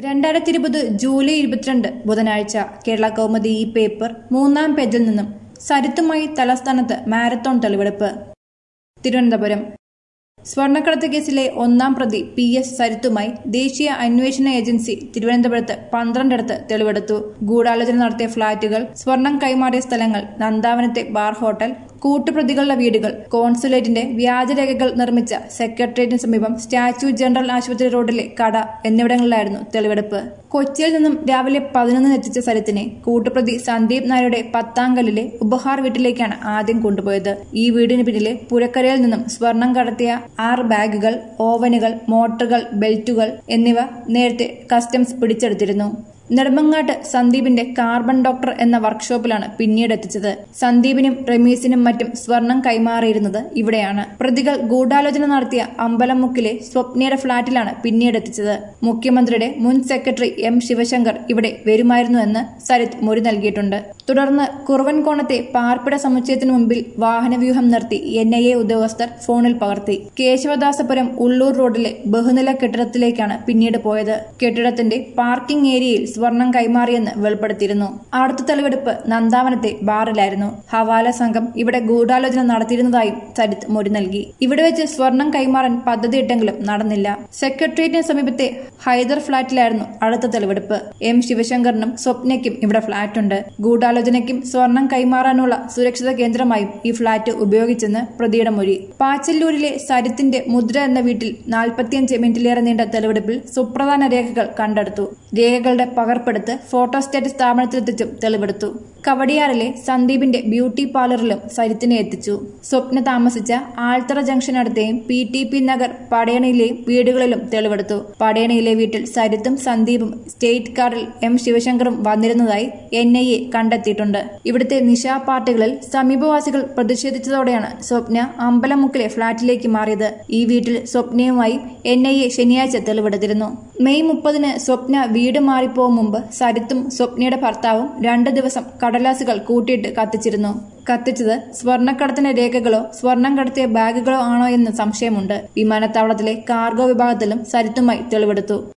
രണ്ടായിരത്തി ഇരുപത് ജൂലൈ ഇരുപത്തിരണ്ട് ബുധനാഴ്ച കേരള കൗമുദി ഈ പേപ്പർ മൂന്നാം പേജിൽ നിന്നും സരിത്തുമായി തലസ്ഥാനത്ത് മാരത്തോൺ തെളിവെടുപ്പ് തിരുവനന്തപുരം സ്വർണ്ണക്കടത്ത് കേസിലെ ഒന്നാം പ്രതി പി എസ് സരിത്തുമായി ദേശീയ അന്വേഷണ ഏജൻസി തിരുവനന്തപുരത്ത് പന്ത്രണ്ടിടത്ത് തെളിവെടുത്തു ഗൂഢാലോചന നടത്തിയ ഫ്ളാറ്റുകൾ സ്വർണം കൈമാറിയ സ്ഥലങ്ങൾ നന്ദാവനത്തെ ബാർ ഹോട്ടൽ കൂട്ടുപ്രതികളുടെ വീടുകൾ കോൺസുലേറ്റിന്റെ വ്യാജരേഖകൾ നിർമ്മിച്ച സെക്രട്ടേറിയറ്റിന് സമീപം സ്റ്റാച്യു ജനറൽ ആശുപത്രി റോഡിലെ കട എന്നിവിടങ്ങളിലായിരുന്നു തെളിവെടുപ്പ് കൊച്ചിയിൽ നിന്നും രാവിലെ പതിനൊന്നിന് എത്തിച്ച സരിത്തിനെ കൂട്ടുപ്രതി സന്ദീപ് നായരുടെ പത്താങ്കലിലെ ഉപഹാർ വീട്ടിലേക്കാണ് ആദ്യം കൊണ്ടുപോയത് ഈ വീടിന് പിന്നിലെ പുരക്കരയിൽ നിന്നും സ്വർണം കടത്തിയ ആറ് ബാഗുകൾ ഓവനുകൾ മോട്ടറുകൾ ബെൽറ്റുകൾ എന്നിവ നേരത്തെ കസ്റ്റംസ് പിടിച്ചെടുത്തിരുന്നു നെടുമങ്ങാട്ട് സന്ദീപിന്റെ കാർബൺ ഡോക്ടർ എന്ന വർക്ക്ഷോപ്പിലാണ് പിന്നീട് എത്തിച്ചത് സന്ദീപിനും റമീസിനും മറ്റും സ്വർണം കൈമാറിയിരുന്നത് ഇവിടെയാണ് പ്രതികൾ ഗൂഢാലോചന നടത്തിയ അമ്പലമുക്കിലെ സ്വപ്നയുടെ ഫ്ളാറ്റിലാണ് പിന്നീട് എത്തിച്ചത് മുഖ്യമന്ത്രിയുടെ മുൻ സെക്രട്ടറി എം ശിവശങ്കർ ഇവിടെ വരുമായിരുന്നുവെന്ന് സരിത് മൊഴി നൽകിയിട്ടുണ്ട് തുടർന്ന് കുറുവൻകോണത്തെ പാർപ്പിട സമുച്ചയത്തിനു മുമ്പിൽ വാഹനവ്യൂഹം നിർത്തി എൻ ഐ എ ഉദ്യോഗസ്ഥർ ഫോണിൽ പകർത്തി കേശവദാസപുരം ഉള്ളൂർ റോഡിലെ ബഹുനില കെട്ടിടത്തിലേക്കാണ് പിന്നീട് പോയത് കെട്ടിടത്തിന്റെ പാർക്കിംഗ് ഏരിയയിൽ സ്വർണം കൈമാറിയെന്ന് വെളിപ്പെടുത്തിയിരുന്നു അടുത്ത തെളിവെടുപ്പ് നന്ദാവനത്തെ ബാറിലായിരുന്നു ഹവാല സംഘം ഇവിടെ ഗൂഢാലോചന നടത്തിയിരുന്നതായും സരിത് മൊഴി നൽകി ഇവിടെ വെച്ച് സ്വർണം കൈമാറാൻ പദ്ധതിയിട്ടെങ്കിലും നടന്നില്ല സെക്രട്ടേറിയറ്റിന് സമീപത്തെ ഹൈദർ ഫ്ളാറ്റിലായിരുന്നു അടുത്ത തെളിവെടുപ്പ് എം ശിവശങ്കറിനും സ്വപ്നയ്ക്കും ഇവിടെ ഫ്ളാറ്റുണ്ട് ഗൂഢാലോചനയ്ക്കും സ്വർണം കൈമാറാനുള്ള സുരക്ഷിത കേന്ദ്രമായും ഈ ഫ്ളാറ്റ് ഉപയോഗിച്ചെന്ന് പ്രതിയുടെ മൊഴി പാച്ചല്ലൂരിലെ സരിത്തിന്റെ മുദ്ര എന്ന വീട്ടിൽ നാൽപ്പത്തിയഞ്ച് മിനിറ്റിലേറെ നീണ്ട തെളിവെടുപ്പിൽ സുപ്രധാന രേഖകൾ കണ്ടെടുത്തു രേഖകളുടെ പകർപ്പെടുത്ത് ഫോട്ടോസ്റ്റാറ്റ് സ്ഥാപനത്തിലെത്തിച്ചും തെളിവെടുത്തു കവടിയാറിലെ സന്ദീപിന്റെ ബ്യൂട്ടി പാർലറിലും സരിത്തിനെ എത്തിച്ചു സ്വപ്ന താമസിച്ച ആൽത്തറ ജംഗ്ഷനടുത്തെയും പി ടി പി നഗർ പടയണയിലെയും വീടുകളിലും തെളിവെടുത്തു പടയണയിലെ വീട്ടിൽ സരിത്തും സന്ദീപും സ്റ്റേറ്റ് കാറിൽ എം ശിവശങ്കറും വന്നിരുന്നതായി എൻ ഐ എ കണ്ടെത്തിയിട്ടുണ്ട് ഇവിടുത്തെ നിശാ പാർട്ടികളിൽ സമീപവാസികൾ പ്രതിഷേധിച്ചതോടെയാണ് സ്വപ്ന അമ്പലമുക്കിലെ ഫ്ളാറ്റിലേക്ക് മാറിയത് ഈ വീട്ടിൽ സ്വപ്നയുമായി എൻ ഐ എ ശനിയാഴ്ച തെളിവെടുത്തിരുന്നു മെയ് മുപ്പതിന് സ്വപ്ന വീട് മാറിപ്പോകും മുമ്പ് സരിത്തും സ്വപ്നയുടെ ഭർത്താവും രണ്ട് ദിവസം കടലാസുകൾ കൂട്ടിയിട്ട് കത്തിച്ചിരുന്നു കത്തിച്ചത് സ്വർണ്ണക്കടത്തിന്റെ രേഖകളോ സ്വർണം കടത്തിയ ബാഗുകളോ ആണോ എന്ന് സംശയമുണ്ട് വിമാനത്താവളത്തിലെ കാർഗോ വിഭാഗത്തിലും സരിത്തുമായി തെളിവെടുത്തു